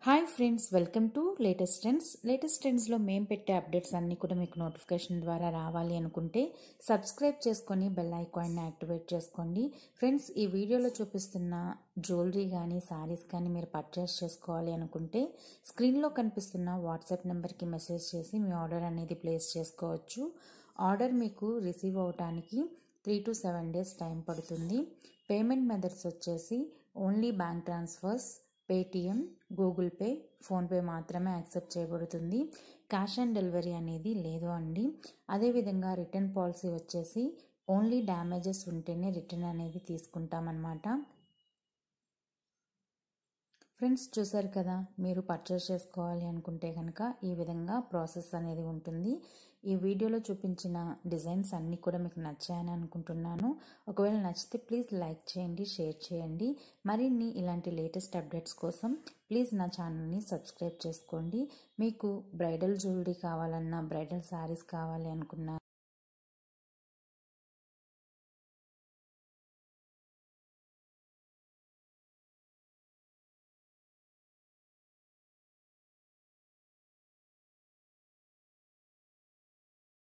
hi friends welcome to latest trends latest ట్రెండ్స్లో మేము పెట్టే అప్డేట్స్ అన్నీ కూడా మీకు నోటిఫికేషన్ ద్వారా రావాలి అనుకుంటే సబ్స్క్రైబ్ చేసుకొని బెల్ ఐకాన్ని యాక్టివేట్ చేసుకోండి ఫ్రెండ్స్ ఈ వీడియోలో చూపిస్తున్న జ్యువెలరీ కానీ శారీస్ కానీ మీరు పర్చేస్ చేసుకోవాలి అనుకుంటే స్క్రీన్లో కనిపిస్తున్న వాట్సాప్ నెంబర్కి మెసేజ్ చేసి మీ ఆర్డర్ అనేది ప్లేస్ చేసుకోవచ్చు ఆర్డర్ మీకు రిసీవ్ అవడానికి three to seven days time పడుతుంది పేమెంట్ మెథడ్స్ వచ్చేసి only bank transfers Paytm Google Pay PhonePe మాత్రమే యాక్సెప్ట్ చేయబడుతుంది క్యాష్ ఆన్ డెలివరీ అనేది లేదు అండి అదేవిధంగా రిటర్న్ పాలసీ వచ్చేసి ఓన్లీ డ్యామేజెస్ ఉంటేనే రిటర్న్ అనేది తీసుకుంటామన్నమాట ఫ్రెండ్స్ చూసారు కదా మీరు పర్చేస్ చేసుకోవాలి అనుకుంటే కనుక ఈ విధంగా ప్రాసెస్ అనేది ఉంటుంది ఈ వీడియోలో చూపించిన డిజైన్స్ అన్నీ కూడా మీకు నచ్చాయని అనుకుంటున్నాను ఒకవేళ నచ్చితే ప్లీజ్ లైక్ చేయండి షేర్ చేయండి మరిన్ని ఇలాంటి లేటెస్ట్ అప్డేట్స్ కోసం ప్లీజ్ నా ఛానల్ని సబ్స్క్రైబ్ చేసుకోండి మీకు బ్రైడల్ జ్యువెలరీ కావాలన్నా బ్రైడల్ శారీస్ కావాలి అనుకున్నా